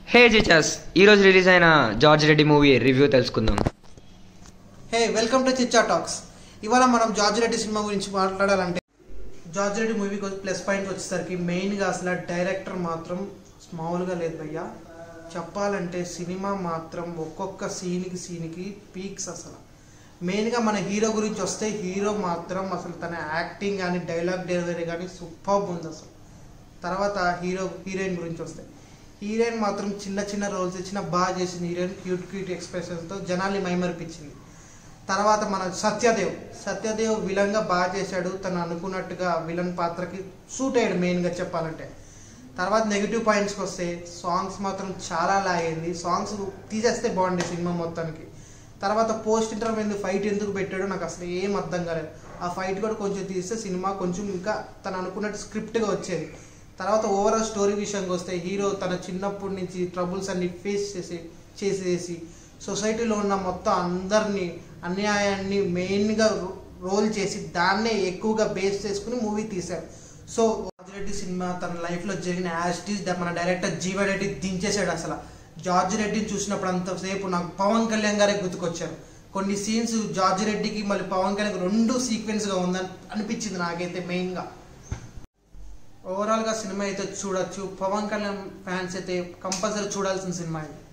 హే జిచాస్ ఈరోజు రిలీజ్ అయిన George Reddy movie review తెలుసుకుందాం hey welcome to Chicha talks ఇవాళ మనం జార్జ్ రెడ్డి సినిమా గురించి మాట్లాడాలంటే జార్జ్ రెడ్డి మూవీకి ప్లస్ పాయింట్ వచ్చేసరికి మెయిన్గా అసలు డైరెక్టర్ మాత్రం మామూలుగా లేదు భయ్యా చెప్పాలంటే సినిమా మాత్రం ఒక్కొక్క సీన్కి సీన్కి పీక్స్ అసలు మెయిన్గా మన హీరో గురించి వస్తే హీరో మాత్రం అసలు తన యాక్టింగ్ కానీ డైలాగ్ డెలివరీ కానీ సూపర్ ఉంది అసలు తర్వాత హీరో హీరోయిన్ గురించి వస్తే హీరోయిన్ మాత్రం చిన్న చిన్న రోల్స్ ఇచ్చిన బాగా చేసింది హీరోయిన్ క్యూట్ క్యూట్ ఎక్స్ప్రెషన్స్తో జనాల్ని మైమరిపించింది తర్వాత మన సత్యదేవ్ సత్యదేవ్ విలన్గా బాగా చేశాడు తను అనుకున్నట్టుగా విలన్ పాత్రకి సూట్ అయ్యాడు మెయిన్గా చెప్పాలంటే తర్వాత నెగిటివ్ పాయింట్స్కి వస్తే సాంగ్స్ మాత్రం చాలా లాగైంది సాంగ్స్ తీసేస్తే బాగుండే సినిమా మొత్తానికి తర్వాత పోస్ట్ ఇంటర్వ్యూ ఫైట్ ఎందుకు పెట్టాడో నాకు అసలు ఏం అర్థం కాలేదు ఆ ఫైట్ కూడా కొంచెం తీస్తే సినిమా కొంచెం ఇంకా తను అనుకున్నట్టు స్క్రిప్ట్గా వచ్చేది తర్వాత ఓవరాల్ స్టోరీ విషయానికి వస్తే హీరో తన చిన్నప్పటి నుంచి ట్రబుల్స్ అన్ని ఫేస్ చేసి చేసేసి సొసైటీలో ఉన్న మొత్తం అందరినీ అన్యాయాన్ని మెయిన్గా రోల్ చేసి దాన్నే ఎక్కువగా బేస్ చేసుకుని మూవీ తీశారు సో జార్జ్ రెడ్డి సినిమా తన లైఫ్లో జరిగిన యాజిటీస్ మన డైరెక్టర్ జీవన్ రెడ్డి దించేశాడు అసలు జార్జ్ రెడ్డిని చూసినప్పుడు అంతసేపు నాకు పవన్ కళ్యాణ్ గారే గుర్తుకొచ్చారు కొన్ని సీన్స్ జార్జ్ రెడ్డికి మళ్ళీ పవన్ కళ్యాణ్ రెండు సీక్వెన్స్గా ఉందని అనిపించింది నాకైతే మెయిన్గా ఓవరాల్గా సినిమా అయితే చూడొచ్చు పవన్ కళ్యాణ్ ఫ్యాన్స్ అయితే కంపల్సరీ చూడాల్సిన సినిమా ఇది